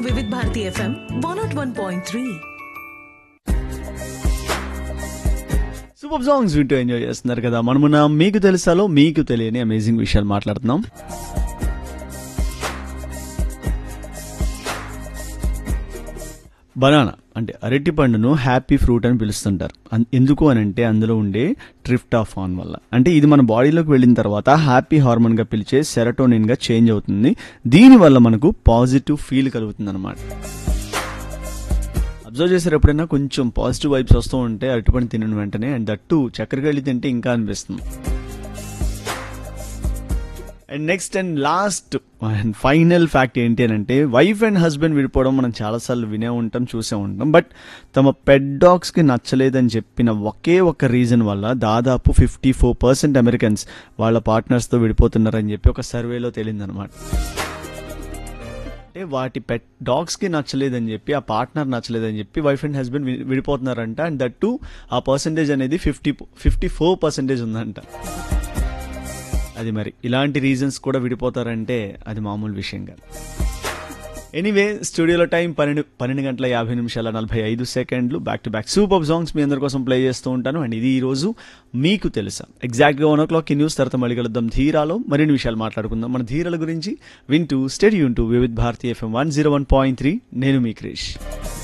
Vividh Bharati FM one nought one point three super songs వింటూ enjoy చేస్తున్నారు కదా మనమున్న మీకు తెలుసాలో మీకు తెలియని అమేజింగ్ విషయాలు మాట్లాడుతున్నాం బనానా అంటే అరటి పండును హ్యాపీ ఫ్రూట్ అని పిలుస్తుంటారు అన్- ఎందుకు అని అంటే అందులో ఉండే ట్రిప్టాఫాన్ వల్ల అంటే ఇది మన బాడీలోకి వెళ్ళిన తర్వాత హ్యాపీ హార్మోన్గా పిలిచే సెరటోనిన్గా చేంజ్ అవుతుంది దీనివల్ల మనకు పాజిటివ్ ఫీల్ కలుగుతుంది అనమాట అబ్జర్వ్ చేసారు ఎప్పుడైనా కొంచెం పాజిటివ్ వైబ్స్ వస్తూ ఉంటే అరటిపండు తినని వెంటనే అండ్ దట్టు చక్కెరకెళ్ళి తింటే ఇంకా అనిపిస్తుంది and next and last and final fact ఏంటి అని అంటే వైఫ్ అండ్ హస్బెండ్ విడిపోవడం మనం చాలాసార్లు వినే ఉంటాం చూసే ఉంటాం బట్ తమ పెట్ డాగ్స్కి నచ్చలేదని చెప్పిన ఒకే ఒక్క రీజన్ వల్ల దాదాపు ఫిఫ్టీ ఫోర్ పర్సెంట్ అమెరికన్స్ వాళ్ళ పార్ట్నర్స్తో విడిపోతున్నారని చెప్పి ఒక సర్వేలో తేలిందనమాట అంటే వాటి పెట్ డాగ్స్కి నచ్చలేదని చెప్పి ఆ పార్ట్నర్ నచ్చలేదని చెప్పి వైఫ్ అండ్ హస్బెండ్ విడిపోతున్నారంట అండ్ దట్ టు ఆ పర్సంటేజ్ అనేది ఫిఫ్టీ ఫిఫ్టీ ఫోర్ పర్సెంటేజ్ ఉందంట అది మరి ఇలాంటి రీజన్స్ కూడా విడిపోతారంటే అది మామూలు విషయం కాదు ఎనీవే స్టూడియోలో టైం పన్నెండు పన్నెండు గంటల యాభై నిమిషాల నలభై ఐదు సెకండ్లు back to back super songs మీ అందరి కోసం ప్లే చేస్తూ ఉంటాను అండ్ ఇది ఈ రోజు మీకు తెలుసా ఎగ్జాక్ట్గా వన్ ఓ క్లాక్ ఈ న్యూస్ తర్వాత మళ్ళీ కలుద్దాం ధీరాలో మరిన్ని విషయాలు మాట్లాడుకుందాం మన ధీరల గురించి వింటూ స్టడీ ఉంటూ Vividh Bharati FM one zero one point three నేను మీ క్రిష్